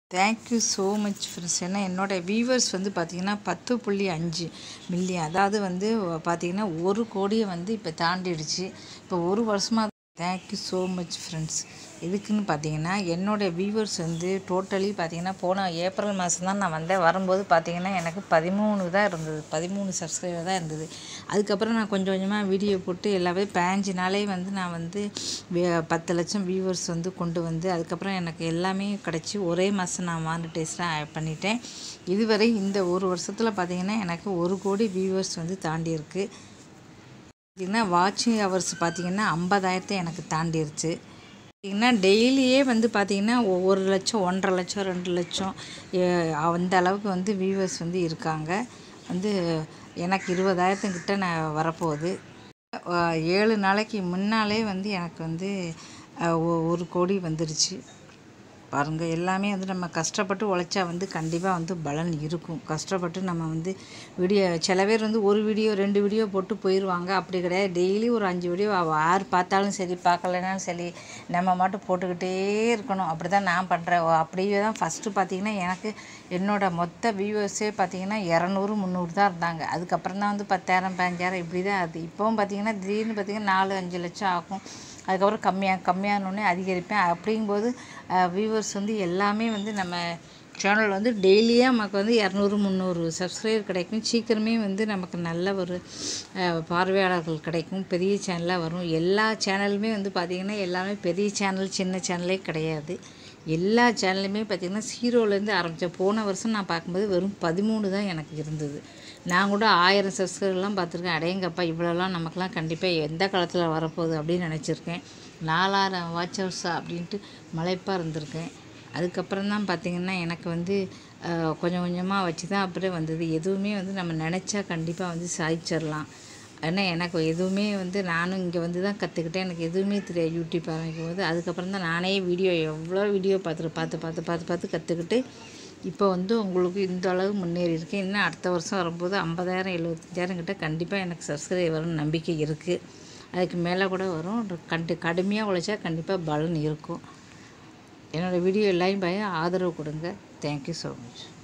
thank you so much friends ஏன்னா என்னோடய viewers வந்து பார்த்திங்கன்னா பத்து புள்ளி அஞ்சு மில்லியன் அதாவது வந்து பார்த்திங்கன்னா ஒரு கோடியை வந்து இப்போ தாண்டிடுச்சு இப்போ ஒரு வருஷமாக தேங்க்யூ ஸோ மச் ஃப்ரெண்ட்ஸ் எதுக்குன்னு பார்த்தீங்கன்னா என்னோடய வியூவர்ஸ் வந்து டோட்டலி பார்த்தீங்கன்னா போன ஏப்ரல் மாதம் தான் நான் வந்தேன் வரும்போது பார்த்தீங்கன்னா எனக்கு பதிமூணு தான் இருந்தது பதிமூணு சப்ஸ்கிரைபர் தான் இருந்தது அதுக்கப்புறம் நான் கொஞ்சம் கொஞ்சமாக வீடியோ போட்டு எல்லாமே பதினஞ்சு நாளே வந்து நான் வந்து வே- பத்து லட்சம் வியூவர்ஸ் வந்து கொண்டு வந்து அதுக்கப்புறம் எனக்கு எல்லாமே கிடச்சி ஒரே மாதம் நான் மானிட்டைஸ்டாக பண்ணிட்டேன் இதுவரை இந்த ஒரு வருஷத்தில் பார்த்தீங்கன்னா எனக்கு ஒரு கோடி வியூவர்ஸ் வந்து தாண்டி இருக்கு பார்த்தீங்கன்னா வாட்சிங் ஹவர்ஸ் பார்த்தீங்கன்னா ஐம்பதாயிரத்தை எனக்கு தாண்டிருச்சு பார்த்தீங்கன்னா டெய்லியே வந்து பார்த்தீங்கன்னா ஒ- ஒரு லட்சம் ஒன்றரை லட்சம் ரெண்டு லட்சம் ஏ- அந்த அளவுக்கு வந்து வியூவர்ஸ் வந்து இருக்காங்க வந்து எனக்கு இருபதாயிரத்துக்கிட்ட நான் வரப்போகுது அஹ் ஏழு நாளைக்கு முன்னாலே வந்து எனக்கு வந்து அஹ், ஒ- ஒரு கோடி வந்துருச்சு பாருங்கள் எல்லாமே வந்து நம்ம கஷ்டப்பட்டு உழைச்சா வந்து கண்டிப்பாக வந்து பலன் இருக்கும் கஷ்டப்பட்டு நம்ம வந்து வீடியோ சில பேர் வந்து ஒரு வீடியோ ரெண்டு வீடியோ போட்டு போயிடுவாங்க அப்படி கிடையாது டெய்லி ஒரு அஞ்சு வீடியோ யார் பார்த்தாலும் சரி பார்க்கலனாலும் சரி நம்ம மட்டும் போட்டுக்கிட்டே இருக்கணும் அப்படி தான் நான் பண்ணுறேன் அப்படியே தான் ஃபஸ்ட்டு பார்த்தீங்கன்னா எனக்கு என்னோட மொத்த வியூவர்ஸே பார்த்தீங்கன்னா இரநூறு முந்நூறு தான் இருந்தாங்க அதுக்கப்புறம் தான் வந்து பத்தாயிரம் பதினஞ்சாயிரம் இப்படி தான் அது இப்போவும் பார்த்தீங்கன்னா திடீர்னு பார்த்தீங்கன்னா நாலு அஞ்சு லட்சம் ஆகும் அதுக்கப்புறம் கம்மியாக கம்மியானோடனே அதிகரிப்பேன் அப்படிங்கும்போது வியூவர்ஸ் வந்து எல்லாமே வந்து நம்ம சேனல் வந்து டெய்லியாக நமக்கு வந்து இரநூறு முந்நூறு சப்ஸ்கிரைபர் கிடைக்கும் சீக்கிரமே வந்து நமக்கு நல்ல ஒரு அஹ், பார்வையாளர்கள் கிடைக்கும் பெரிய சேனலாக வரும் எல்லா சேனலுமே வந்து பார்த்திங்கன்னா எல்லாமே பெரிய சேனல் சின்ன சேனலே கிடையாது எல்லா சேனலுமே பார்த்திங்கன்னா ஜீரோலேருந்து ஆரம்பித்தேன் போன வருஷம் நான் பார்க்கும்போது வெறும் பதிமூணு தான் எனக்கு இருந்தது நான் கூட ஆயிரம் சப்ஸ்கிரைபர்லாம் பார்த்துருக்கேன் அடேங்கப்பா இவ்வளோலாம் நமக்கெல்லாம் கண்டிப்பாக எந்த காலத்தில் வரப்போகுது அப்படின்னு நினச்சிருக்கேன் நாலாயிரம் வாட்ச் ஹவர்ஸா அப்படின்ட்டு மலைப்பாக இருந்திருக்கேன் அதுக்கப்புறம் தான் பார்த்திங்கன்னா எனக்கு வந்து அஹ், கொஞ்சம் கொஞ்சமாக வச்சு தான் அப்படியே வந்தது எதுவுமே வந்து நம்ம நினச்சா கண்டிப்பாக வந்து சாதிச்சிடலாம் ஏன்னா எனக்கு எதுவுமே வந்து நானும் இங்கே வந்து தான் கற்றுக்கிட்டேன் எனக்கு எதுவுமே தெரியாது யூடியூப் ஆரம்பிக்கும் போது அதுக்கப்புறம் தான் நானே வீடியோ எவ்வளோ வீடியோ பார்த்துட்டு பார்த்து பார்த்து பார்த்து பார்த்து கற்றுக்கிட்டு இப்போ வந்து உங்களுக்கு இந்த அளவு முன்னேறி இருக்கேன் இன்னும் அடுத்த வருஷம் வரும்போது ஐம்பதாயிரம் எழுபத்தஞ்சாயிரம் கிட்ட கண்டிப்பாக எனக்கு சப்ஸ்கிரைப் வரும்னு நம்பிக்கை இருக்குது அதுக்கு மேலே கூட வரும் கண்டு கடுமையாக உழைச்சா கண்டிப்பாக பலன் இருக்கும் என்னோடய வீடியோ எல்லாரும் பயம் ஆதரவு கொடுங்க தேங்க்யூ ஸோ மச்